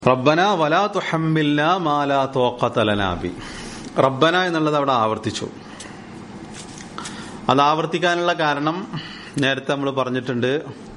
റബ്ബന വലാ തുഹമ്മിൽന മാലാ തോക്കത്തലനാബി റബ്ബന എന്നുള്ളത് അവിടെ ആവർത്തിച്ചു അത് ആവർത്തിക്കാനുള്ള കാരണം നേരത്തെ നമ്മൾ പറഞ്ഞിട്ടുണ്ട്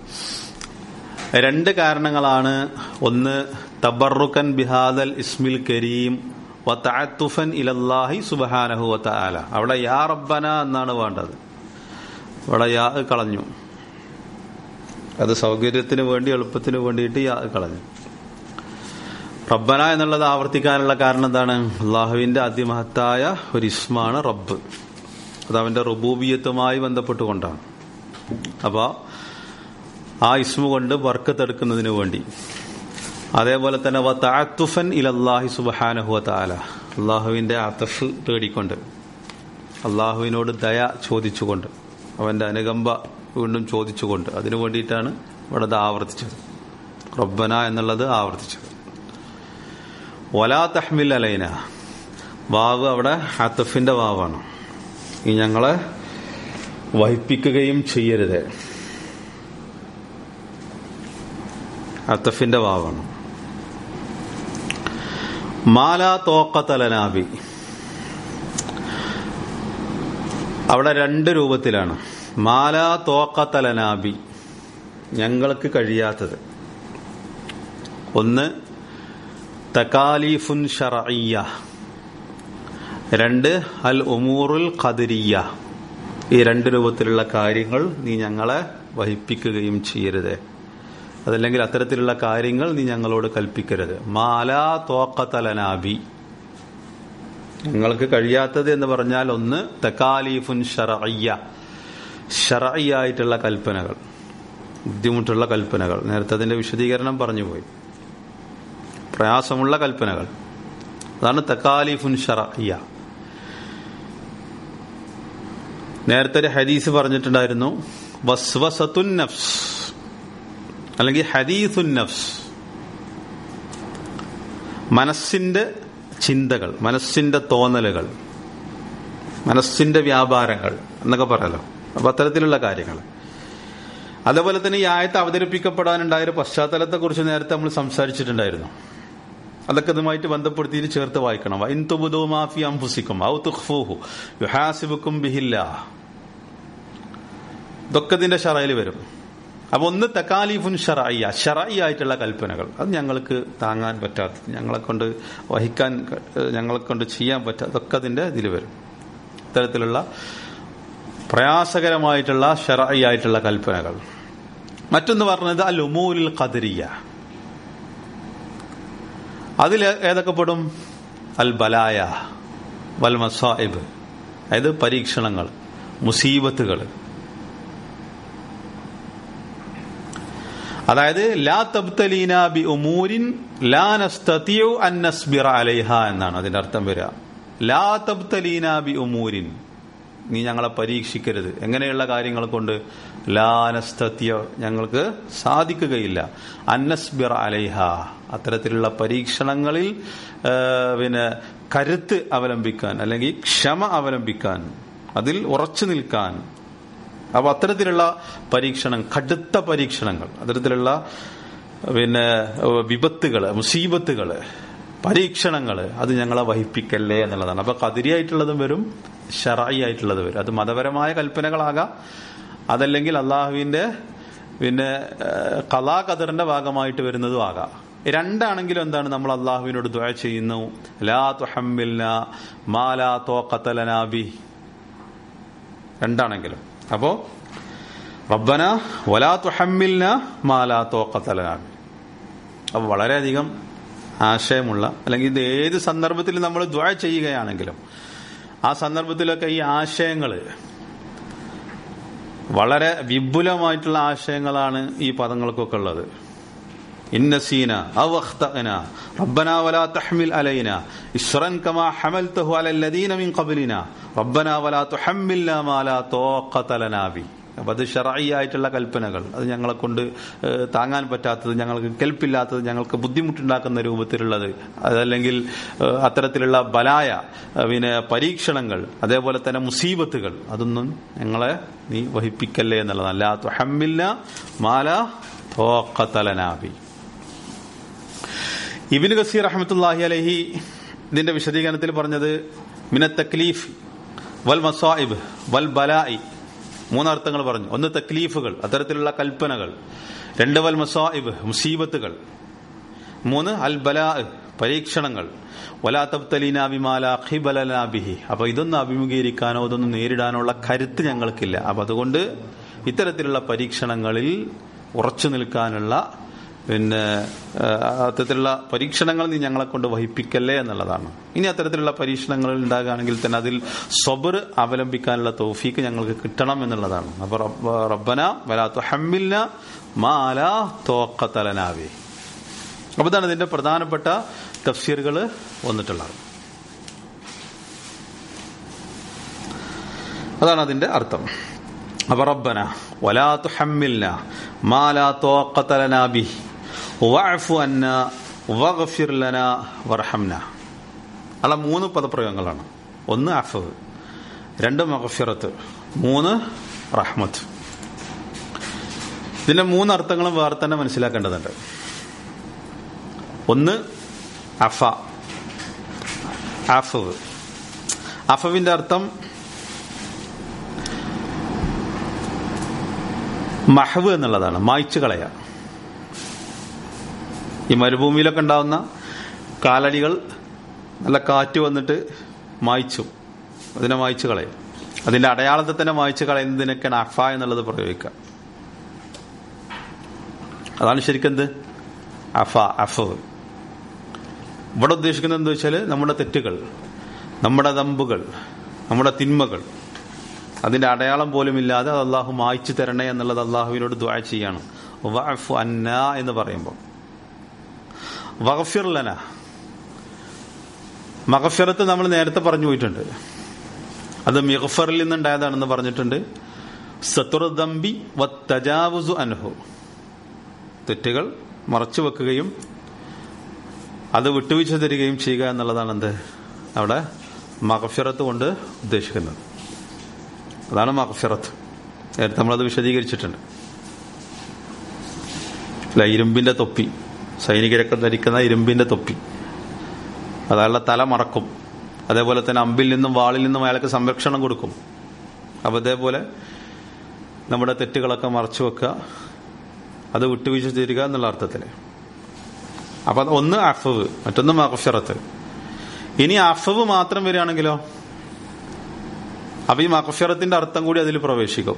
രണ്ട് കാരണങ്ങളാണ് ഒന്ന് തബറുക്കൻ ബിഹാദൽ ഇസ്മിൽ കരീം വത്തഅത്തുഫൻ ഇലല്ലാഹി സുബഹാനഹു വതആല അവിടെ യാ റബ്ബന എന്നാണ് വേണ്ടത് അവിടെ യാ കളഞ്ഞു അത് സൗകര്യത്തിന് വേണ്ടി എളുപ്പത്തിന് വേണ്ടിയിട്ട് യാ കളഞ്ഞു റബ്ബന എന്നുള്ളത് ആവർത്തിക്കാനുള്ള കാരണം എന്താണ് അള്ളാഹുവിന്റെ അതിമഹത്തായ ഒരു ഇസ്മാണ് റബ്ബ് അത് അവന്റെ റുബൂബിയത്തുമായി ബന്ധപ്പെട്ടുകൊണ്ടാണ് അപ്പോൾ ആ ഇസ്മു കൊണ്ട് വർക്കത്തെടുക്കുന്നതിന് വേണ്ടി അതേപോലെ തന്നെ വത്താത്തുഫൻ ഇലല്ലാഹി സുബഹാനഹുവ താല അള്ളാഹുവിന്റെ അത്തഫ് തേടിക്കൊണ്ട് അള്ളാഹുവിനോട് ദയ ചോദിച്ചുകൊണ്ട് അവന്റെ അനുകമ്പ വീണ്ടും ചോദിച്ചുകൊണ്ട് അതിനു വേണ്ടിയിട്ടാണ് ഇവിടെ അത് ആവർത്തിച്ചത് റബ്ബന എന്നുള്ളത് ആവർത്തിച്ചത് വലാ തഹ്മിൽ അലൈന വാവ് അവിടെ അത്തഫിന്റെ വാവാണ് ഈ ഞങ്ങളെ വഹിപ്പിക്കുകയും ചെയ്യരുത് അത്തഫിന്റെ വാവാണ് മാല തോക്കത്തലനാബി അവിടെ രണ്ട് രൂപത്തിലാണ് മാല തോക്കത്തലനാബി ഞങ്ങൾക്ക് കഴിയാത്തത് ഒന്ന് തക്കാലീഫുൻ ഷറയ്യ രണ്ട് അൽ ഉമൂറുൽ ഖദരിയ ഈ രണ്ട് രൂപത്തിലുള്ള കാര്യങ്ങൾ നീ ഞങ്ങളെ വഹിപ്പിക്കുകയും ചെയ്യരുത് അതല്ലെങ്കിൽ അത്തരത്തിലുള്ള കാര്യങ്ങൾ നീ ഞങ്ങളോട് കൽപ്പിക്കരുത് മാല തോക്കത്തലനാബി ഞങ്ങൾക്ക് കഴിയാത്തത് എന്ന് പറഞ്ഞാൽ ഒന്ന് തക്കാലീഫുൻ ഷറയ്യ ഷറയ്യായിട്ടുള്ള കൽപ്പനകൾ ബുദ്ധിമുട്ടുള്ള കൽപ്പനകൾ നേരത്തെ അതിന്റെ വിശദീകരണം പറഞ്ഞുപോയി പ്രയാസമുള്ള കൽപ്പനകൾ അതാണ് തക്കാലിഫുൻ ഷറയ്യ നേരത്തെ ഒരു ഹദീസ് പറഞ്ഞിട്ടുണ്ടായിരുന്നു വസ്വസത്തുൻ നഫ്സ് അല്ലെങ്കിൽ ഹദീസുൻ നഫ്സ് മനസ്സിന്റെ ചിന്തകൾ മനസ്സിന്റെ തോന്നലുകൾ മനസ്സിന്റെ വ്യാപാരങ്ങൾ എന്നൊക്കെ പറയാലോ അപ്പൊ അത്തരത്തിലുള്ള കാര്യങ്ങൾ അതേപോലെ തന്നെ ഈ ആയത്ത് അവതരിപ്പിക്കപ്പെടാനുണ്ടായ ഒരു പശ്ചാത്തലത്തെ കുറിച്ച് നേരത്തെ നമ്മൾ സംസാരിച്ചിട്ടുണ്ടായിരുന്നു അതൊക്കെ ഇതുമായിട്ട് ബന്ധപ്പെടുത്തിയിട്ട് ചേർത്ത് വായിക്കണം വൈൻ തുബുദു മാഫി അംഫുസിക്കും ഔ തുഖ്ഫൂഹു യുഹാസിബുക്കും ബിഹില്ല ഇതൊക്കെ ഇതിന്റെ ഷറയിൽ വരും അപ്പൊ ഒന്ന് തക്കാലിഫുൻ ഷറയ്യ ഷറയ്യ ആയിട്ടുള്ള കൽപ്പനകൾ അത് ഞങ്ങൾക്ക് താങ്ങാൻ പറ്റാത്ത ഞങ്ങളെ കൊണ്ട് വഹിക്കാൻ ഞങ്ങളെ കൊണ്ട് ചെയ്യാൻ പറ്റാത്ത അതൊക്കെ അതിന്റെ ഇതിൽ വരും ഇത്തരത്തിലുള്ള പ്രയാസകരമായിട്ടുള്ള ഷറയ്യ ആയിട്ടുള്ള കൽപ്പനകൾ മറ്റൊന്ന് പറഞ്ഞത് അൽ ഉമൂരിൽ ഖദരിയ അതിൽ ഏതൊക്കെ പെടും അൽ ബലായ വൽ മസായിബ് അതായത് പരീക്ഷണങ്ങൾ മുസീബത്തുകൾ അതായത് ലാ തബ്തലീന ബി ഉമൂരിൻ ലാ നസ്തതിയു അൻ നസ്ബിറ അലൈഹ എന്നാണ് അതിന്റെ അർത്ഥം വരിക ലാ തബ്തലീന ബി ഉമൂരിൻ നീ ഞങ്ങളെ പരീക്ഷിക്കരുത് എങ്ങനെയുള്ള കാര്യങ്ങൾ കൊണ്ട് ലാനസ്തത്യ ഞങ്ങൾക്ക് സാധിക്കുകയില്ല അന്നസ്ബിർ അലൈഹ അത്തരത്തിലുള്ള പരീക്ഷണങ്ങളിൽ പിന്നെ കരുത്ത് അവലംബിക്കാൻ അല്ലെങ്കിൽ ക്ഷമ അവലംബിക്കാൻ അതിൽ ഉറച്ചു നിൽക്കാൻ അപ്പൊ അത്തരത്തിലുള്ള പരീക്ഷണം കടുത്ത പരീക്ഷണങ്ങൾ അത്തരത്തിലുള്ള പിന്നെ വിപത്തുകള് മുസീബത്തുകള് പരീക്ഷണങ്ങള് അത് ഞങ്ങളെ വഹിപ്പിക്കല്ലേ എന്നുള്ളതാണ് അപ്പൊ കതിരിയായിട്ടുള്ളതും വരും ഷറായി ആയിട്ടുള്ളത് വരും അത് മതപരമായ കൽപ്പനകളാകാം അതല്ലെങ്കിൽ അള്ളാഹുവിന്റെ പിന്നെ കലാ കദറിന്റെ ഭാഗമായിട്ട് വരുന്നതും ആകാം രണ്ടാണെങ്കിലും എന്താണ് നമ്മൾ അള്ളാഹുവിനോട് ദ്വയ ചെയ്യുന്നു ലാ തുഹമ്മിൽന മാലാ തോക്കത്തലനാബി രണ്ടാണെങ്കിലും അപ്പോ റബ്ബന വലാ തുഹമ്മിൽന മാലാ തോക്കത്തലനാബി അപ്പൊ വളരെയധികം ആശയമുള്ള അല്ലെങ്കിൽ ഇത് ഏത് സന്ദർഭത്തിൽ നമ്മൾ ദ്വയ ചെയ്യുകയാണെങ്കിലും ആ സന്ദർഭത്തിലൊക്കെ ഈ ആശയങ്ങൾ വളരെ വിപുലമായിട്ടുള്ള ആശയങ്ങളാണ് ഈ പദങ്ങൾക്കൊക്കെ ഉള്ളത് ഇന്നസീന അവഖ്തഅന റബ്ബന വലാ തഹ്മിൽ അലൈന ഇസ്റൻ കമാ ഹമൽതഹു അലല്ലദീന മിൻ ഖബ്ലിന റബ്ബന വലാ തുഹമ്മിൽനാ മാ ലാ തവഖത ലനാ ബി അപ്പൊ അത് ഷറായിയായിട്ടുള്ള കൽപ്പനകൾ അത് ഞങ്ങളെ കൊണ്ട് താങ്ങാൻ പറ്റാത്തത് ഞങ്ങൾക്ക് കെൽപ്പില്ലാത്തത് ഞങ്ങൾക്ക് ബുദ്ധിമുട്ടുണ്ടാക്കുന്ന രൂപത്തിലുള്ളത് അതല്ലെങ്കിൽ അത്തരത്തിലുള്ള ബലായ പിന്നെ പരീക്ഷണങ്ങൾ അതേപോലെ തന്നെ മുസീബത്തുകൾ അതൊന്നും ഞങ്ങളെ നീ വഹിപ്പിക്കല്ലേ എന്നുള്ളതാണ് അല്ലാ തുഹമ്മില്ല മാല തോക്കത്തലനാബി ഇബിന് ഗസീർ അഹമ്മത്തുല്ലാഹി അലഹി ഇതിന്റെ വിശദീകരണത്തിൽ പറഞ്ഞത് മിന തക്ലീഫ് വൽ മസായിബ് വൽ ബലായി മൂന്നർത്ഥങ്ങൾ പറഞ്ഞു ഒന്ന് തക്ലീഫുകൾ അത്തരത്തിലുള്ള കൽപ്പനകൾ രണ്ട് വൽ മസായിബ് മുസീബത്തുകൾ മൂന്ന് അൽ ബലാ പരീക്ഷണങ്ങൾ വലാത്തബ്തലീനാബിമാലിബലനാബിഹി അപ്പൊ ഇതൊന്നും അഭിമുഖീകരിക്കാനോ ഇതൊന്നും നേരിടാനുള്ള കരുത്ത് ഞങ്ങൾക്കില്ല അപ്പൊ അതുകൊണ്ട് ഇത്തരത്തിലുള്ള പരീക്ഷണങ്ങളിൽ ഉറച്ചു നിൽക്കാനുള്ള പിന്നെ അത്തരത്തിലുള്ള പരീക്ഷണങ്ങൾ നീ ഞങ്ങളെ കൊണ്ട് വഹിപ്പിക്കല്ലേ എന്നുള്ളതാണ് ഇനി അത്തരത്തിലുള്ള പരീക്ഷണങ്ങൾ ഉണ്ടാകുകയാണെങ്കിൽ തന്നെ അതിൽ സ്വബർ അവലംബിക്കാനുള്ള തോഫീക്ക് ഞങ്ങൾക്ക് കിട്ടണം എന്നുള്ളതാണ് അപ്പൊ റബ്ബന വലാത്തു ഹമ്മില്ല മാല തോക്കത്തലനാവേ അപ്പൊ ഇതാണ് ഇതിന്റെ പ്രധാനപ്പെട്ട തഫ്സീറുകൾ വന്നിട്ടുള്ളത് അതാണ് അതിന്റെ അർത്ഥം അപ്പൊ റബ്ബന വലാത്തു ഹമ്മില്ല മാലാ തോക്കത്തലനാ ബി വഅഫു അന്ന വഗ്ഫിർ ലന വർഹംന അല്ല മൂന്ന് പദപ്രയോഗങ്ങളാണ് ഒന്ന് അഫവ് രണ്ട് മഗഫിറത്ത് മൂന്ന് റഹ്മത്ത് ഇതിന്റെ മൂന്ന് അർത്ഥങ്ങളും വേറെ തന്നെ മനസ്സിലാക്കേണ്ടതുണ്ട് ഒന്ന് അഫ അഫവ് അഫവിന്റെ അർത്ഥം മഹവ് എന്നുള്ളതാണ് മായ്ച്ചു കളയുക ഈ മരുഭൂമിയിലൊക്കെ ഉണ്ടാവുന്ന കാലടികൾ നല്ല കാറ്റ് വന്നിട്ട് മായ്ച്ചു അതിനെ മായ്ച്ചു കളയും അതിന്റെ അടയാളത്തെ തന്നെ മായ്ച്ചു കളയുന്നതിനൊക്കെയാണ് അഫ എന്നുള്ളത് പ്രയോഗിക്കുക അതാണ് ശരിക്കെന്ത് അഫ അഫവ് ഇവിടെ ഉദ്ദേശിക്കുന്നത് എന്താ വെച്ചാൽ നമ്മുടെ തെറ്റുകൾ നമ്മുടെ ദമ്പുകൾ നമ്മുടെ തിന്മകൾ അതിന്റെ അടയാളം പോലും ഇല്ലാതെ അത് അള്ളാഹു മായ്ച്ചു തരണേ എന്നുള്ളത് അള്ളാഹുവിനോട് ദ്വാ ചെയ്യാണ് വഅഫു അന്ന എന്ന് പറയുമ്പോൾ വഗഫിർലന മഗഫിറത്ത് നമ്മൾ നേരത്തെ പറഞ്ഞു പോയിട്ടുണ്ട് അത് മിഗഫറിൽ നിന്നുണ്ടായതാണെന്ന് പറഞ്ഞിട്ടുണ്ട് സത്തുറദമ്പി വത്തജാവുസു അൻഹു തെറ്റുകൾ മറച്ചു വെക്കുകയും അത് വിട്ടുവീഴ്ച തരികയും ചെയ്യുക എന്നുള്ളതാണ് എന്ത് അവിടെ മഗഫിറത്ത് കൊണ്ട് ഉദ്ദേശിക്കുന്നത് അതാണ് മഗഫിറത്ത് നേരത്തെ നമ്മളത് വിശദീകരിച്ചിട്ടുണ്ട് അല്ല ഇരുമ്പിന്റെ തൊപ്പി സൈനികരൊക്കെ ധരിക്കുന്ന ഇരുമ്പിന്റെ തൊപ്പി അതയാളുടെ തല മറക്കും അതേപോലെ തന്നെ അമ്പിൽ നിന്നും വാളിൽ നിന്നും അയാൾക്ക് സംരക്ഷണം കൊടുക്കും അപ്പൊ അതേപോലെ നമ്മുടെ തെറ്റുകളൊക്കെ മറച്ചു വെക്കുക അത് വിട്ടുവീഴ്ച തരിക എന്നുള്ള അർത്ഥത്തില് അപ്പൊ ഒന്ന് അഫവ് മറ്റൊന്ന് മകഫിറത്ത് ഇനി അഫവ് മാത്രം വരികയാണെങ്കിലോ അപ്പൊ ഈ മകഫിറത്തിന്റെ അർത്ഥം കൂടി അതിൽ പ്രവേശിക്കും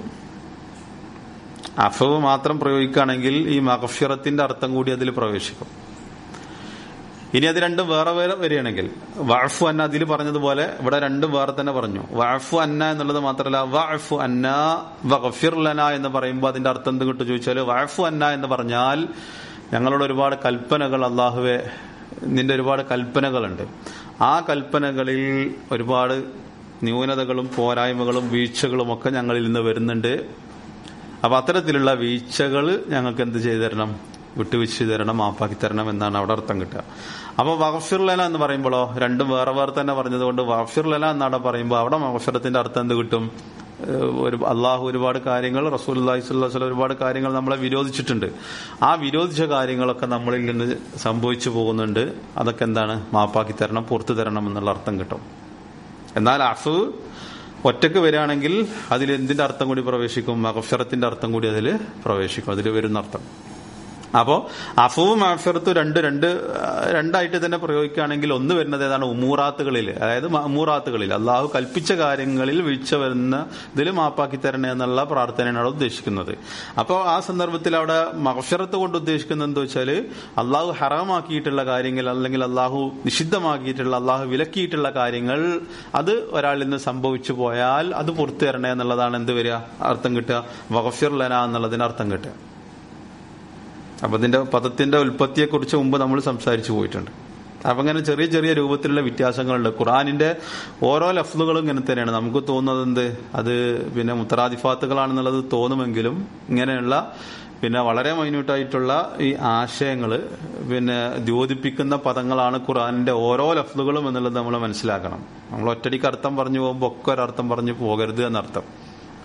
അഫവ് മാത്രം പ്രയോഗിക്കുകയാണെങ്കിൽ ഈ മകഫിറത്തിന്റെ അർത്ഥം കൂടി അതിൽ പ്രവേശിക്കും ഇനി അത് രണ്ടും വേറെ വേറെ വരികയാണെങ്കിൽ വഴഫു അന്ന അതിൽ പറഞ്ഞതുപോലെ ഇവിടെ രണ്ടും വേറെ തന്നെ പറഞ്ഞു വഴഫു അന്ന എന്നുള്ളത് മാത്രമല്ല വഴഫു അന്ന വഫിർലന എന്ന് പറയുമ്പോൾ അതിന്റെ അർത്ഥം എന്ത് കിട്ടും ചോദിച്ചാൽ വഴഫു അന്ന എന്ന് പറഞ്ഞാൽ ഞങ്ങളോട് ഒരുപാട് കൽപ്പനകൾ അള്ളാഹുവെ നിന്റെ ഒരുപാട് കൽപ്പനകളുണ്ട് ആ കൽപ്പനകളിൽ ഒരുപാട് ന്യൂനതകളും പോരായ്മകളും വീഴ്ചകളും ഒക്കെ ഞങ്ങളിൽ നിന്ന് വരുന്നുണ്ട് അപ്പൊ അത്തരത്തിലുള്ള വീഴ്ചകൾ ഞങ്ങൾക്ക് എന്ത് ചെയ്തു തരണം വിട്ടുവീഴ്ച തരണം മാപ്പാക്കി തരണം എന്നാണ് അവിടെ അർത്ഥം കിട്ടുക അപ്പൊ വഫിർലന എന്ന് പറയുമ്പോഴോ രണ്ടും വേറെ വേറെ തന്നെ പറഞ്ഞതുകൊണ്ട് വഫിർലന എന്നാണ് പറയുമ്പോൾ അവിടെ മഫിറത്തിന്റെ അർത്ഥം എന്ത് കിട്ടും ഒരു അള്ളാഹു ഒരുപാട് കാര്യങ്ങൾ റസൂൽ അള്ളാഹിസ്വല്ല ഒരുപാട് കാര്യങ്ങൾ നമ്മളെ വിരോധിച്ചിട്ടുണ്ട് ആ വിരോധിച്ച കാര്യങ്ങളൊക്കെ നമ്മളിൽ നിന്ന് സംഭവിച്ചു പോകുന്നുണ്ട് അതൊക്കെ എന്താണ് മാപ്പാക്കി തരണം പുറത്തു തരണം എന്നുള്ള അർത്ഥം കിട്ടും എന്നാൽ അഫ് ഒറ്റക്ക് വരികയാണെങ്കിൽ അതിൽ എന്തിന്റെ അർത്ഥം കൂടി പ്രവേശിക്കും മഹഫിറത്തിന്റെ അർത്ഥം കൂടി അതിൽ പ്രവേശിക്കും അതിൽ വരുന്ന അർത്ഥം അപ്പോ അഫവും അഫിറത്തും രണ്ട് രണ്ട് രണ്ടായിട്ട് തന്നെ പ്രയോഗിക്കുകയാണെങ്കിൽ ഒന്ന് വരുന്നത് ഏതാണ് ഉമൂറാത്തുകളിൽ അതായത് ഉമൂറാത്തുകളിൽ അള്ളാഹു കൽപ്പിച്ച കാര്യങ്ങളിൽ വീഴ്ച വരുന്ന ഇതിൽ മാപ്പാക്കി തരണേ എന്നുള്ള പ്രാർത്ഥനയാണ് അവിടെ ഉദ്ദേശിക്കുന്നത് അപ്പോൾ ആ സന്ദർഭത്തിൽ അവിടെ മഹഫിറത്ത് കൊണ്ട് ഉദ്ദേശിക്കുന്നത് എന്താ വെച്ചാൽ അള്ളാഹു ഹറാമാക്കിയിട്ടുള്ള കാര്യങ്ങൾ അല്ലെങ്കിൽ അള്ളാഹു നിഷിദ്ധമാക്കിയിട്ടുള്ള അള്ളാഹു വിലക്കിയിട്ടുള്ള കാര്യങ്ങൾ അത് ഒരാളിൽ നിന്ന് സംഭവിച്ചു പോയാൽ അത് പുറത്തു തരണേ എന്നുള്ളതാണ് എന്ത് വരിക അർത്ഥം കിട്ടുക വഖഫിർ ലന എന്നുള്ളതിന് അർത്ഥം കിട്ടുക അപ്പൊ ഇതിന്റെ പദത്തിന്റെ ഉൽപ്പത്തിയെ കുറിച്ച് മുമ്പ് നമ്മൾ സംസാരിച്ചു പോയിട്ടുണ്ട് അപ്പൊ അങ്ങനെ ചെറിയ ചെറിയ രൂപത്തിലുള്ള വ്യത്യാസങ്ങളുണ്ട് ഖുറാനിന്റെ ഓരോ ലഫ്ലുകളും ഇങ്ങനെ തന്നെയാണ് നമുക്ക് തോന്നുന്നത് എന്ത് അത് പിന്നെ മുത്തറാദിഫാത്തുകളാണെന്നുള്ളത് തോന്നുമെങ്കിലും ഇങ്ങനെയുള്ള പിന്നെ വളരെ മൈന്യൂട്ടായിട്ടുള്ള ഈ ആശയങ്ങൾ പിന്നെ ദ്യോതിപ്പിക്കുന്ന പദങ്ങളാണ് ഖുറാനിന്റെ ഓരോ ലഫ്ലുകളും എന്നുള്ളത് നമ്മൾ മനസ്സിലാക്കണം നമ്മൾ ഒറ്റടിക്ക് അർത്ഥം പറഞ്ഞു പോകുമ്പോൾ ഒക്കെ ഒരർത്ഥം പറഞ്ഞു പോകരുത് എന്നർത്ഥം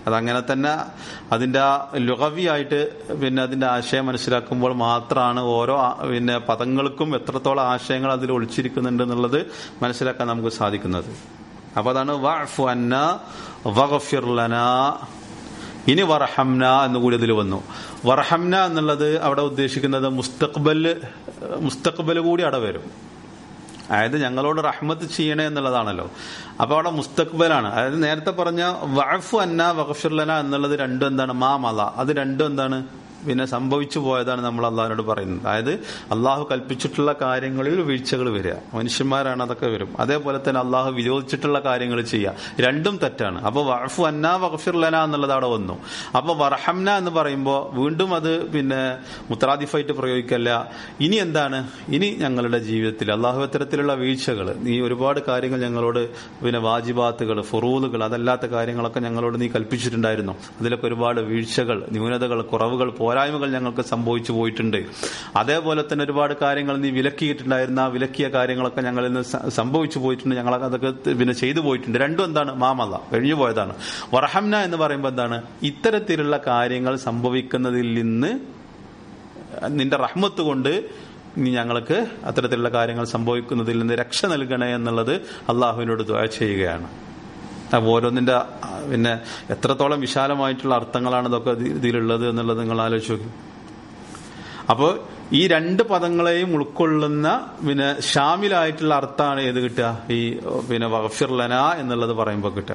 അതങ്ങനെ തന്നെ അതിന്റെ ആ ലുഗവിയായിട്ട് പിന്നെ അതിന്റെ ആശയം മനസ്സിലാക്കുമ്പോൾ മാത്രമാണ് ഓരോ ആ- പിന്നെ പദങ്ങൾക്കും എത്രത്തോളം ആശയങ്ങൾ അതിൽ ഒളിച്ചിരിക്കുന്നുണ്ട് എന്നുള്ളത് മനസ്സിലാക്കാൻ നമുക്ക് സാധിക്കുന്നത് അപ്പൊ അതാണ് വഅഫു അന്ന വഗ്ഫിർ ലനാ ഇനി വറഹംന എന്ന് കൂടി അതിൽ വന്നു വറഹംന എന്നുള്ളത് അവിടെ ഉദ്ദേശിക്കുന്നത് മുസ്തഖ്ബൽ മുസ്തഖ്ബൽ കൂടി അവിടെ വരും അതായത് ഞങ്ങളോട് റഹ്മത്ത് ചെയ്യണേ എന്നുള്ളതാണല്ലോ അപ്പൊ അവിടെ മുസ്തഖ്ബലാണ് അതായത് നേരത്തെ പറഞ്ഞ വഅഫു അന്ന വഖഫിർലന എന്നുള്ളത് രണ്ടും എന്താണ് മാ മല അത് രണ്ടും എന്താണ് പിന്നെ സംഭവിച്ചു പോയതാണ് നമ്മൾ അള്ളാഹിനോട് പറയുന്നത് അതായത് അള്ളാഹു കൽപ്പിച്ചിട്ടുള്ള കാര്യങ്ങളിൽ വീഴ്ചകൾ വരിക മനുഷ്യന്മാരാണ് അതൊക്കെ വരും അതേപോലെ തന്നെ അള്ളാഹു വിരോധിച്ചിട്ടുള്ള കാര്യങ്ങൾ ചെയ്യുക രണ്ടും തെറ്റാണ് അപ്പൊ വഅഫു അന്ന വഖഫിർലന എന്നുള്ളത് അവിടെ വന്നു അപ്പൊ വറഹംന എന്ന് പറയുമ്പോൾ വീണ്ടും അത് പിന്നെ മുത്തറാദിഫായിട്ട് പ്രയോഗിക്കല്ല ഇനി എന്താണ് ഇനി ഞങ്ങളുടെ ജീവിതത്തിൽ അള്ളാഹു അത്തരത്തിലുള്ള വീഴ്ചകൾ നീ ഒരുപാട് കാര്യങ്ങൾ ഞങ്ങളോട് പിന്നെ വാജിബാത്തുകൾ ഫുറൂലുകൾ അതല്ലാത്ത കാര്യങ്ങളൊക്കെ ഞങ്ങളോട് നീ കൽപ്പിച്ചിട്ടുണ്ടായിരുന്നു അതിലൊക്കെ ഒരുപാട് വീഴ്ചകൾ ന്യൂനതകൾ കുറവുകൾ പോരായ്മകൾ ഞങ്ങൾക്ക് സംഭവിച്ചു പോയിട്ടുണ്ട് അതേപോലെ തന്നെ ഒരുപാട് കാര്യങ്ങൾ നീ വിലക്കിയിട്ടുണ്ടായിരുന്ന ആ വിലക്കിയ കാര്യങ്ങളൊക്കെ ഞങ്ങളിൽ നിന്ന് സ- സംഭവിച്ചു പോയിട്ടുണ്ട് ഞങ്ങൾ അതൊക്കെ പിന്നെ ചെയ്തു പോയിട്ടുണ്ട് രണ്ടും എന്താണ് മാമല്ല കഴിഞ്ഞു പോയതാണ് വറഹംന എന്ന് പറയുമ്പോൾ എന്താണ് ഇത്തരത്തിലുള്ള കാര്യങ്ങൾ സംഭവിക്കുന്നതിൽ നിന്ന് നിന്റെ റഹ്മത്ത് കൊണ്ട് നീ ഞങ്ങൾക്ക് അത്തരത്തിലുള്ള കാര്യങ്ങൾ സംഭവിക്കുന്നതിൽ നിന്ന് രക്ഷ നൽകണേ എന്നുള്ളത് അള്ളാഹുവിനോട് ദ്വാ ചെയ്യുകയാണ് അപ്പൊ ഓരോന്നിന്റെ ആ, പിന്നെ എത്രത്തോളം വിശാലമായിട്ടുള്ള അർത്ഥങ്ങളാണ് ഇതൊക്കെ ഇതി- ഇതിലുള്ളത് എന്നുള്ളത് നിങ്ങൾ ആലോചിച്ച് നോക്കി അപ്പോൾ ഈ രണ്ട് പദങ്ങളെയും ഉൾക്കൊള്ളുന്ന പിന്നെ ഷാമിലായിട്ടുള്ള അർത്ഥമാണ് ഏത് കിട്ടുക ഈ പിന്നെ വഫിർലന എന്നുള്ളത് പറയുമ്പോൾ കിട്ടുക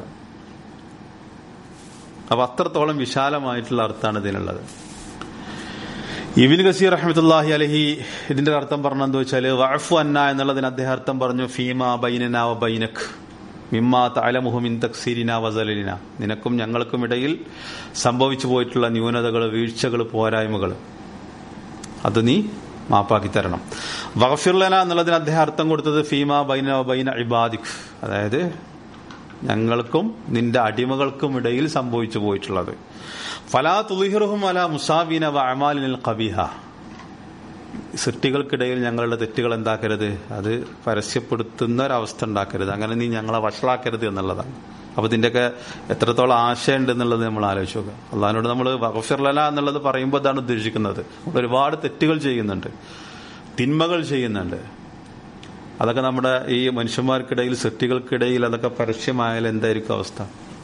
അപ്പൊ അത്രത്തോളം വിശാലമായിട്ടുള്ള അർത്ഥമാണ് ഇതിനുള്ളത് ഇബിൻ ഗസീർ റഹ്മത്തുല്ലാഹി അലഹി ഇതിന്റെ അർത്ഥം പറഞ്ഞെന്ന് വെച്ചാല് വഅഫു അന്ന എന്നുള്ളതിന് അദ്ദേഹം അർത്ഥം പറഞ്ഞു ഫീമ ബൈനന വ ബൈനക് മിമ്മാ തഅലമുഹു മിൻ തക്സീരിന വസലിന നിനക്കും ഞങ്ങൾക്കും ഇടയിൽ സംഭവിച്ചു പോയിട്ടുള്ള ന്യൂനതകൾ വീഴ്ചകൾ പോരായ്മകൾ അത് നീ മാപ്പാക്കി തരണം വഗഫിർലന എന്നുള്ളതിന് അദ്ദേഹം അർത്ഥം കൊടുത്തത് ഫീമ ബൈന വ ബൈന ഇബാദിക് അതായത് ഞങ്ങൾക്കും നിന്റെ അടിമകൾക്കും ഇടയിൽ സംഭവിച്ചു പോയിട്ടുള്ളത് ഫലാ തുലിഹിറുഹും അല മുസാബീന വ അമാലിനിൽ കബീഹ സൃഷ്ടികൾക്കിടയിൽ ഞങ്ങളുടെ തെറ്റുകൾ എന്താക്കരുത് അത് പരസ്യപ്പെടുത്തുന്ന ഒരവസ്ഥ ഉണ്ടാക്കരുത് അങ്ങനെ നീ ഞങ്ങളെ വഷളാക്കരുത് എന്നുള്ളതാണ് അപ്പൊ ഇതിന്റെയൊക്കെ എത്രത്തോളം ആശയമുണ്ട് എന്നുള്ളത് നമ്മൾ ആലോചിച്ച് നോക്കുക അള്ളഹാനോട് നമ്മൾ വഖഫിർലല എന്നുള്ളത് പറയുമ്പോൾ അതാണ് ഉദ്ദേശിക്കുന്നത് നമ്മൾ ഒരുപാട് തെറ്റുകൾ ചെയ്യുന്നുണ്ട് തിന്മകൾ ചെയ്യുന്നുണ്ട് അതൊക്കെ നമ്മുടെ ഈ മനുഷ്യന്മാർക്കിടയിൽ സൃഷ്ടികൾക്കിടയിൽ അതൊക്കെ പരസ്യമായാൽ എന്തായിരിക്കും അവസ്ഥ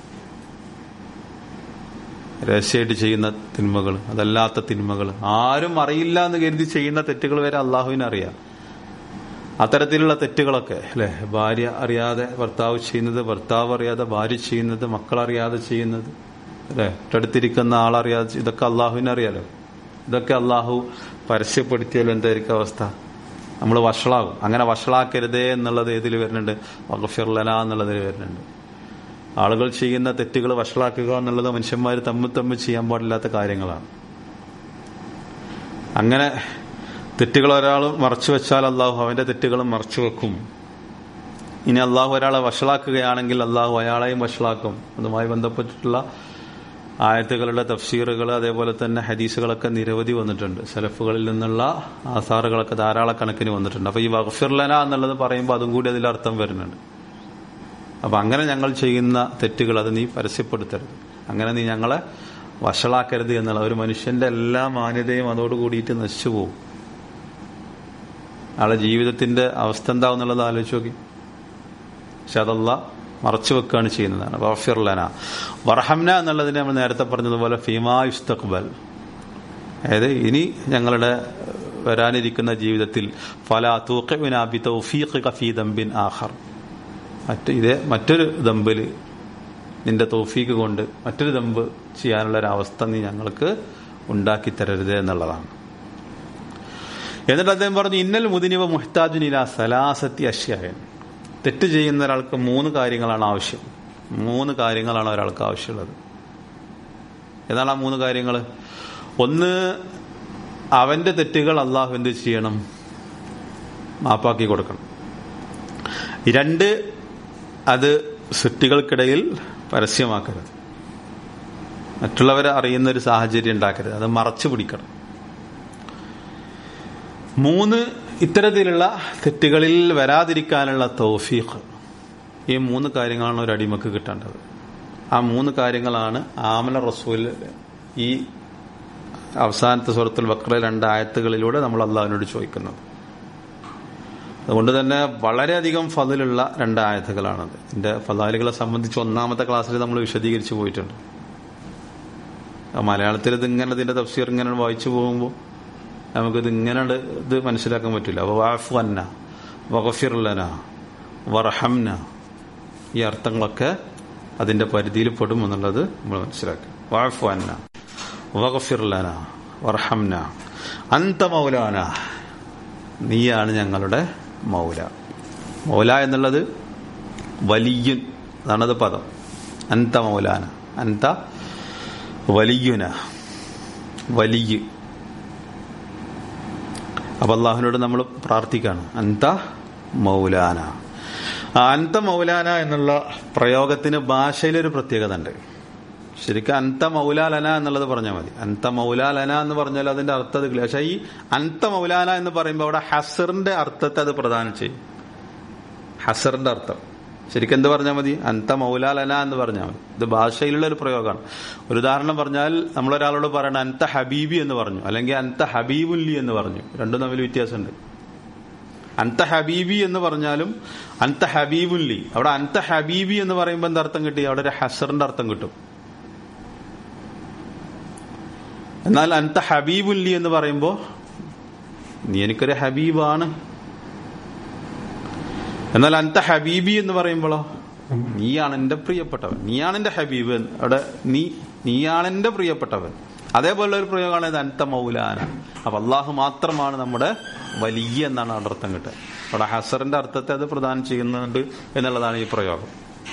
രഹസ്യമായിട്ട് ചെയ്യുന്ന തിന്മകൾ അതല്ലാത്ത തിന്മകൾ ആരും അറിയില്ല എന്ന് കരുതി ചെയ്യുന്ന തെറ്റുകൾ വരെ അള്ളാഹുവിന് അറിയാം അത്തരത്തിലുള്ള തെറ്റുകളൊക്കെ അല്ലെ ഭാര്യ അറിയാതെ ഭർത്താവ് ചെയ്യുന്നത് ഭർത്താവ് അറിയാതെ ഭാര്യ ചെയ്യുന്നത് മക്കളറിയാതെ ചെയ്യുന്നത് അല്ലെ തൊട്ടടുത്തിരിക്കുന്ന ആളറിയാതെ ഇതൊക്കെ അള്ളാഹുവിന് അറിയാലോ ഇതൊക്കെ അള്ളാഹു പരസ്യപ്പെടുത്തിയാലും എന്തായിരിക്കും അവസ്ഥ നമ്മൾ വഷളാകും അങ്ങനെ വഷളാക്കരുതേ എന്നുള്ളത് ഏതിൽ വരുന്നുണ്ട് വഖഫിർലന എന്നുള്ളതിൽ വരുന്നുണ്ട് ആളുകൾ ചെയ്യുന്ന തെറ്റുകൾ വഷളാക്കുക എന്നുള്ളത് മനുഷ്യന്മാർ തമ്മിൽ തമ്മിൽ ചെയ്യാൻ പാടില്ലാത്ത കാര്യങ്ങളാണ് അങ്ങനെ തെറ്റുകൾ ഒരാൾ മറച്ചു വെച്ചാൽ അള്ളാഹു അവന്റെ തെറ്റുകളും മറച്ചു വെക്കും ഇനി അള്ളാഹു ഒരാളെ വഷളാക്കുകയാണെങ്കിൽ അള്ളാഹു അയാളെയും വഷളാക്കും അതുമായി ബന്ധപ്പെട്ടിട്ടുള്ള ആയത്തുകളുടെ തഫ്സീറുകൾ അതേപോലെ തന്നെ ഹദീസുകളൊക്കെ നിരവധി വന്നിട്ടുണ്ട് സലഫുകളിൽ നിന്നുള്ള ആസാറുകളൊക്കെ ധാരാളക്കണക്കിന് വന്നിട്ടുണ്ട് അപ്പൊ ഈ വഖഫിർലന എന്നുള്ളത് പറയുമ്പോൾ അതും കൂടി അതിൽ അർത്ഥം വരുന്നുണ്ട് അപ്പൊ അങ്ങനെ ഞങ്ങൾ ചെയ്യുന്ന തെറ്റുകൾ അത് നീ പരസ്യപ്പെടുത്തരുത് അങ്ങനെ നീ ഞങ്ങളെ വഷളാക്കരുത് എന്നുള്ള ഒരു മനുഷ്യന്റെ എല്ലാ മാന്യതയും അതോട് കൂടിയിട്ട് നശിച്ചു പോകും ആളെ ജീവിതത്തിന്റെ അവസ്ഥ എന്താവുന്നുള്ളത് ആലോചിച്ച് നോക്കി പക്ഷെ അതല്ല മറച്ചു വെക്കുകയാണ് ചെയ്യുന്നതാണ് വഫിർലന വർഹംന എന്നുള്ളതിന് നമ്മൾ നേരത്തെ പറഞ്ഞതുപോലെ ഫീമാ യുസ്തഖ്ബൽ അതായത് ഇനി ഞങ്ങളുടെ വരാനിരിക്കുന്ന ജീവിതത്തിൽ ഫല തൂഖിബിനാബി തൗഫീഖ് ഫീ ദംബിൻ ആഖർ മറ്റ് ഇതേ മറ്റൊരു ദമ്പില് നിന്റെ തോഫീക്ക് കൊണ്ട് മറ്റൊരു ദമ്പ് ചെയ്യാനുള്ള ഒരു അവസ്ഥ നീ ഞങ്ങൾക്ക് ഉണ്ടാക്കി തരരുത് എന്നുള്ളതാണ് എന്നിട്ട് അദ്ദേഹം പറഞ്ഞു ഇന്നൽ മുദിനിവ മുഹ്താജുനില സലാസത്തി അഷ്യായൻ തെറ്റ് ചെയ്യുന്ന ഒരാൾക്ക് മൂന്ന് കാര്യങ്ങളാണ് ആവശ്യം മൂന്ന് കാര്യങ്ങളാണ് ഒരാൾക്ക് ആവശ്യമുള്ളത് ഏതാണ് ആ മൂന്ന് കാര്യങ്ങൾ ഒന്ന് അവന്റെ തെറ്റുകൾ അള്ളാഹു എന്ത് ചെയ്യണം മാപ്പാക്കി കൊടുക്കണം രണ്ട് അത് സൃഷ്ടികൾക്കിടയിൽ പരസ്യമാക്കരുത് മറ്റുള്ളവരെ അറിയുന്ന ഒരു സാഹചര്യം ഉണ്ടാക്കരുത് അത് മറച്ചു പിടിക്കണം മൂന്ന് ഇത്തരത്തിലുള്ള തെറ്റുകളിൽ വരാതിരിക്കാനുള്ള തൗഫീഖ് ഈ മൂന്ന് കാര്യങ്ങളാണ് ഒരു അടിമക്ക് കിട്ടേണ്ടത് ആ മൂന്ന് കാര്യങ്ങളാണ് ആമല റസൂൽ ഈ അവസാനത്തെ സുഹൃത്തുൽ ബക്ര രണ്ട് ആയത്തുകളിലൂടെ നമ്മൾ അള്ളാഹുവിനോട് ചോദിക്കുന്നത് അതുകൊണ്ട് തന്നെ വളരെയധികം ഫതിലുള്ള രണ്ട് ആയത്തുകളാണത് ഇതിന്റെ ഫലാലുകളെ സംബന്ധിച്ച് ഒന്നാമത്തെ ക്ലാസ്സിൽ നമ്മൾ വിശദീകരിച്ചു പോയിട്ടുണ്ട് ആ മലയാളത്തിൽ ഇത് ഇങ്ങനെ ഇതിന്റെ തഫ്സീർ ഇങ്ങനെ വായിച്ചു പോകുമ്പോൾ നമുക്കിത് ഇങ്ങനെ ഇത് മനസ്സിലാക്കാൻ പറ്റില്ല അപ്പോൾ വാഫു അന്ന വഗഫിർലന വർഹംന ഈ അർത്ഥങ്ങളൊക്കെ അതിന്റെ പരിധിയിൽ പെടും എന്നുള്ളത് നമ്മൾ മനസ്സിലാക്കി വാഫു അന്ന വഗഫിർലന വർഹംന അന്ത മൗലാന നീയാണ് ഞങ്ങളുടെ മൗല മൗല എന്നുള്ളത് വലിയൻ അതാണത് പദം അന്ത മൗലാന അന്ത വലിയുന വലിയ അപ്പൊ അള്ളാഹുവിനോട് നമ്മൾ പ്രാർത്ഥിക്കാണ് അന്ത മൗലാന ആ അന്ത മൗലാന എന്നുള്ള പ്രയോഗത്തിന് ഭാഷയിലൊരു പ്രത്യേകത ഉണ്ട് ശരിക്കും അന്ത മൗലാലന എന്നുള്ളത് പറഞ്ഞാൽ മതി അന്ത മൗലാലന എന്ന് പറഞ്ഞാൽ അതിന്റെ അർത്ഥം അത് പക്ഷെ ഈ അന്ത മൗലാന എന്ന് പറയുമ്പോൾ അവിടെ ഹസറിന്റെ അർത്ഥത്തെ അത് പ്രദാനം ചെയ്യും ഹസറിന്റെ അർത്ഥം ശരിക്കും എന്ത് പറഞ്ഞാൽ മതി അന്ത മൗലാലന എന്ന് പറഞ്ഞാൽ മതി ഇത് ഭാഷയിലുള്ള ഒരു പ്രയോഗമാണ് ഒരു ഉദാഹരണം പറഞ്ഞാൽ നമ്മളൊരാളോട് പറയണം അന്ത ഹബീബി എന്ന് പറഞ്ഞു അല്ലെങ്കിൽ അന്ത ഹബീബുല്ലി എന്ന് പറഞ്ഞു രണ്ടും തമ്മിൽ വ്യത്യാസമുണ്ട് അന്ത ഹബീബി എന്ന് പറഞ്ഞാലും അന്ത ഹബീബുല്ലി അവിടെ അന്ത ഹബീബി എന്ന് പറയുമ്പോൾ എന്താ അർത്ഥം കിട്ടി അവിടെ ഒരു ഹസറിന്റെ അർത്ഥം കിട്ടും എന്നാൽ അന്ത ഹബീബുല്ലി എന്ന് പറയുമ്പോൾ നീ എനിക്കൊരു ഹബീബാണ് എന്നാൽ അന്ത ഹബീബി എന്ന് പറയുമ്പോഴോ നീയാണ് എന്റെ പ്രിയപ്പെട്ടവൻ നീയാണ് എന്റെ ഹബീബ് അവിടെ നീ നീയാണ് എന്റെ പ്രിയപ്പെട്ടവൻ അതേപോലെ ഒരു പ്രയോഗമാണ് ഇത് അന്ത മൗലാന അപ്പൊ അള്ളാഹു മാത്രമാണ് നമ്മുടെ വലിയ എന്നാണ് അവിടെ അർത്ഥം കിട്ടുക അവിടെ ഹസറിന്റെ അർത്ഥത്തെ അത് പ്രദാനം ചെയ്യുന്നുണ്ട് എന്നുള്ളതാണ് ഈ പ്രയോഗം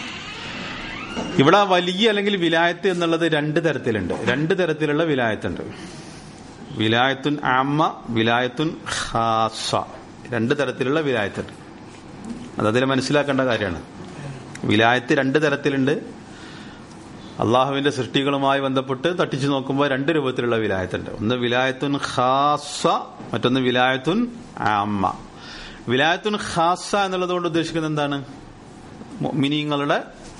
ഇവിടെ വലിയ അല്ലെങ്കിൽ വിലായത്ത് എന്നുള്ളത് രണ്ട് തരത്തിലുണ്ട് രണ്ട് തരത്തിലുള്ള വിലായത്തുണ്ട് വിലായത്തുൻ ആമ്മ വിലായത്തുൻ ഖാസ രണ്ട് തരത്തിലുള്ള വിലായത്തുണ്ട് അതതിൽ മനസ്സിലാക്കേണ്ട കാര്യമാണ് വിലായത്ത് രണ്ട് തരത്തിലുണ്ട് അള്ളാഹുവിന്റെ സൃഷ്ടികളുമായി ബന്ധപ്പെട്ട് തട്ടിച്ചു നോക്കുമ്പോൾ രണ്ട് രൂപത്തിലുള്ള വിലായത്തുണ്ട് ഒന്ന് വിലായത്തുൻ ഖാസ മറ്റൊന്ന് വിലായത്തുൻ ആമ്മ വിലായത്തുൻ ഖാസ എന്നുള്ളത് കൊണ്ട് ഉദ്ദേശിക്കുന്നത് എന്താണ് മിനിങ്ങളുടെ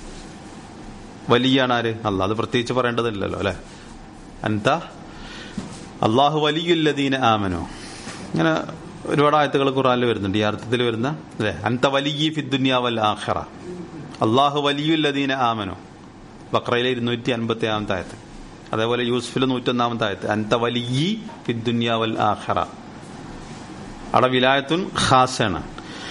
വലിയാണ് ആര് അല്ല അത് പ്രത്യേകിച്ച് പറയേണ്ടതില്ലല്ലോ അല്ലെ അന്ത അള്ളാഹു വലിയുല്ലദീന ആമനോ ഇങ്ങനെ ഒരുപാട് ആയത്തുകൾ ഖുറാനിൽ വരുന്നുണ്ട് ഈ അർത്ഥത്തിൽ വരുന്ന അല്ലെ അന്ത വലിയ ഫിദ്ദുന്യാവൽ ആഖറ അള്ളാഹു വലിയുല്ലദീന ആമനോ ബക്രയിലെ ഇരുന്നൂറ്റി അൻപത്തി ആമത്തെ ആയത്ത് അതേപോലെ യൂസുഫിലെ നൂറ്റൊന്നാമത്തെ ആയത്ത് അന്ത വലിയ ഫിദ്ദുന്യാവൽ ആഖറ അവിടെ വിലായത്തുൻ ഖാസാണ്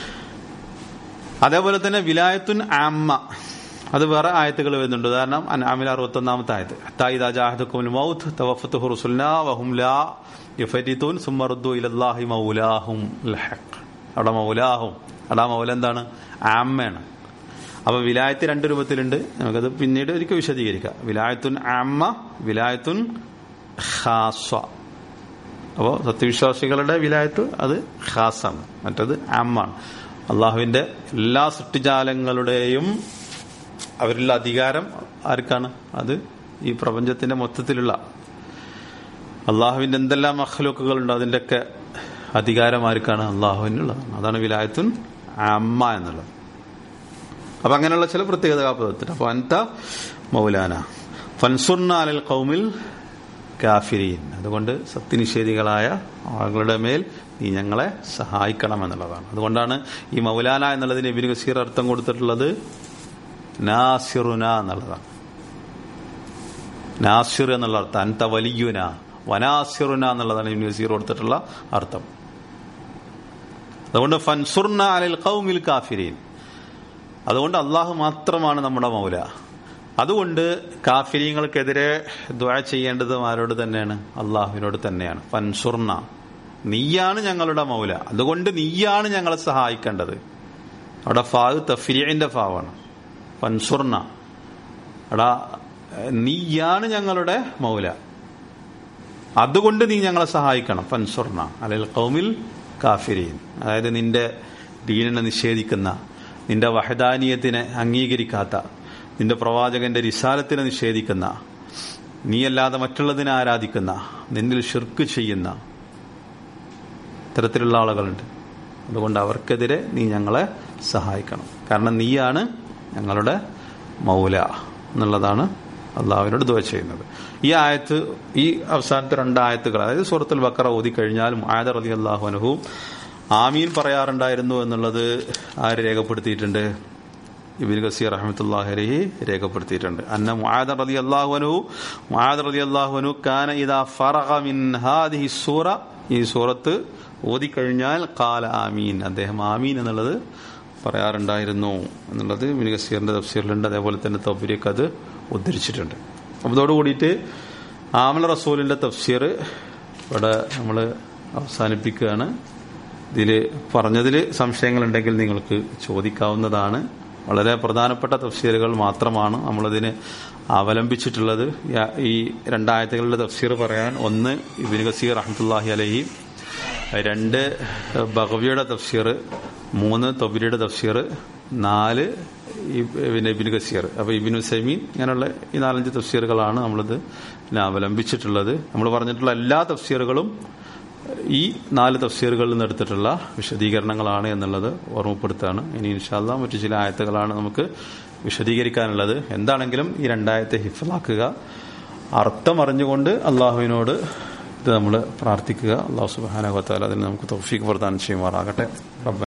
അതേപോലെ തന്നെ വിലായത്തുൻ ആമ്മ അത് വേറെ ആയത്തുകൾ വരുന്നുണ്ട് ഉദാഹരണം അനാമിൽ അറുപത്തൊന്നാമത്തെ ആയത്ത് ഹത്തായിദാ ജാഹദുക്കും മൗത്ത് തവഫത്തുഹു റസുൽനാ വഹും ലാ യുഫരിത്തൂൻ സുമ്മറുദ്ദു ഇലല്ലാഹി മൗലാഹും ലഹഖ് അവിടെ മൗലാഹും അവിടെ മൗല എന്താണ് ആമ്മയാണ് അപ്പൊ വിലായത്ത് രണ്ട് രൂപത്തിലുണ്ട് നമുക്കത് പിന്നീട് ഒരിക്കൽ വിശദീകരിക്കാം വിലായത്തുൻ ആമ്മ വിലായത്തുൻ ഖാസ അപ്പോൾ സത്യവിശ്വാസികളുടെ വിലായത്ത് അത് ഖാസാണ് മറ്റത് ആമ്മാണ് അള്ളാഹുവിന്റെ എല്ലാ സൃഷ്ടിജാലങ്ങളുടെയും അവരിലുള്ള അധികാരം ആർക്കാണ് അത് ഈ പ്രപഞ്ചത്തിന്റെ മൊത്തത്തിലുള്ള അള്ളാഹുവിന്റെ എന്തെല്ലാം മഹ്ലൂക്കുകൾ ഉണ്ടോ അതിന്റെയൊക്കെ അധികാരം ആർക്കാണ് അള്ളാഹുവിനുള്ളതാണ് അതാണ് വിലായത്തുൻ അമ്മ എന്നുള്ളത് അപ്പൊ അങ്ങനെയുള്ള ചില പ്രത്യേകത കാപ്പത്തിന് അപ്പൊ അന്ത മൗലാന ഫൻസുർന അലൽ കൗമിൽ കാഫിരീൻ അതുകൊണ്ട് സത്യനിഷേധികളായ ആളുകളുടെ മേൽ നീ ഞങ്ങളെ സഹായിക്കണം എന്നുള്ളതാണ് അതുകൊണ്ടാണ് ഈ മൗലാന എന്നുള്ളതിന് ഇബിന് കസീർ അർത്ഥം കൊടുത്തിട്ടുള്ളത് നാസിറുന എന്നുള്ളതാണ് നാസിർ എന്നുള്ള അർത്ഥം അന്ത വലിയുന വനാസിറുന എന്നുള്ളതാണ് ഇബിന് കസീർ കൊടുത്തിട്ടുള്ള അർത്ഥം അതുകൊണ്ട് ഫൻസുർന അലൽ കൗമിൽ കാഫിരീൻ അതുകൊണ്ട് അള്ളാഹു മാത്രമാണ് നമ്മുടെ മൗല അതുകൊണ്ട് കാഫിര്യങ്ങൾക്കെതിരെ ദ്വാ ചെയ്യേണ്ടതും ആരോട് തന്നെയാണ് അള്ളാഹുവിനോട് തന്നെയാണ് ഫൻസുർണ നീയാണ് ഞങ്ങളുടെ മൗല അതുകൊണ്ട് നീയാണ് ഞങ്ങളെ സഹായിക്കേണ്ടത് അവിടെ ഫാവ് തഫിരിന്റെ ഫാവാണ് ഫൻസുർണ എടാ നീയാണ് ഞങ്ങളുടെ മൗല അതുകൊണ്ട് നീ ഞങ്ങളെ സഹായിക്കണം ഫൻസുർണ അല്ലെ കൗമിൽ കാഫിരീൻ അതായത് നിന്റെ ദീനിനെ നിഷേധിക്കുന്ന നിന്റെ വഹദാനീയത്തിനെ അംഗീകരിക്കാത്ത നിന്റെ പ്രവാചകന്റെ റിസാലത്തിനെ നിഷേധിക്കുന്ന നീയല്ലാതെ മറ്റുള്ളതിനെ ആരാധിക്കുന്ന നിന്നിൽ ഷിർക്ക് ചെയ്യുന്ന ഇത്തരത്തിലുള്ള ആളുകളുണ്ട് അതുകൊണ്ട് അവർക്കെതിരെ നീ ഞങ്ങളെ സഹായിക്കണം കാരണം നീയാണ് ഞങ്ങളുടെ മൗല എന്നുള്ളതാണ് അള്ളാഹുവിനോട് ദുവ ചെയ്യുന്നത് ഈ ആയത്ത് ഈ അവസാനത്തെ രണ്ടായത്തുകൾ അതായത് സൂറത്തുൽ ബക്കറ ഓതി കഴിഞ്ഞാലും ആയത റലി അള്ളാഹു അനുഹവും ആമീൻ പറയാറുണ്ടായിരുന്നു എന്നുള്ളത് ആര് രേഖപ്പെടുത്തിയിട്ടുണ്ട് ഇബിൻ ഗസീർ റഹ്മത്തുല്ലാഹി അലൈഹി രേഖപ്പെടുത്തിയിട്ടുണ്ട് അന്ന മുആദ റളിയല്ലാഹു അൻഹു മുആദ റളിയല്ലാഹു അൻഹു കാന ഇദാ ഫറഗ മിൻ ഹാദിഹി സൂറ ഈ സൂറത്ത് ഓതിക്കഴിഞ്ഞാൽ ഖാല ആമീൻ അദ്ദേഹം ആമീൻ എന്നുള്ളത് പറയാറുണ്ടായിരുന്നു എന്നുള്ളത് ഇബിൻ ഗസീറിന്റെ തഫ്സീറിലുണ്ട് അതേപോലെ തന്നെ തൗബിലേക്ക് അത് ഉദ്ധരിച്ചിട്ടുണ്ട് അപ്പോൾ ഇതോട് കൂടിയിട്ട് ആമല റസൂലിന്റെ തഫ്സീർ ഇവിടെ നമ്മൾ അവസാനിപ്പിക്കുകയാണ് ഇതിൽ പറഞ്ഞതിൽ സംശയങ്ങളുണ്ടെങ്കിൽ നിങ്ങൾക്ക് ചോദിക്കാവുന്നതാണ് വളരെ പ്രധാനപ്പെട്ട തഫ്സീറുകൾ മാത്രമാണ് നമ്മളിതിന് അവലംബിച്ചിട്ടുള്ളത് യ- ഈ രണ്ടായത്തുകളുടെ തഫ്സീർ പറയാൻ ഒന്ന് ഇബിൻ ഗസീർ റഹ്മത്തുല്ലാഹി അലഹി രണ്ട് ബഹവിയുടെ തഫ്സീർ മൂന്ന് തൊബിരിയുടെ തഫ്സീർ നാല് ഈ പിന്നെ ഇബിൻ ഗസീർ അപ്പോൾ ഇബിൻ ഉസൈമീൻ ഇങ്ങനെയുള്ള ഈ നാലഞ്ച് തഫ്സീറുകളാണ് നമ്മളിത് ഇതിനെ അവലംബിച്ചിട്ടുള്ളത് നമ്മൾ പറഞ്ഞിട്ടുള്ള എല്ലാ തഫ്സീറുകളും ഈ നാല് തഫ്സീറുകളിൽ നിന്ന് എടുത്തിട്ടുള്ള വിശദീകരണങ്ങളാണ് എന്നുള്ളത് ഓർമ്മപ്പെടുത്തുകയാണ് ഇനി ഇൻഷാല്ല മറ്റു ചില ആയത്തുകളാണ് നമുക്ക് വിശദീകരിക്കാനുള്ളത് എന്താണെങ്കിലും ഈ രണ്ടായത്തെ ഹിഫലാക്കുക അർത്ഥം അറിഞ്ഞുകൊണ്ട് അള്ളാഹുവിനോട് ഇത് നമ്മൾ പ്രാർത്ഥിക്കുക അള്ളാഹു സുബാന അതിന് നമുക്ക് തൗഫീഖ് പ്രദാനം ചെയ്യുമാറാകട്ടെ റബ്ബന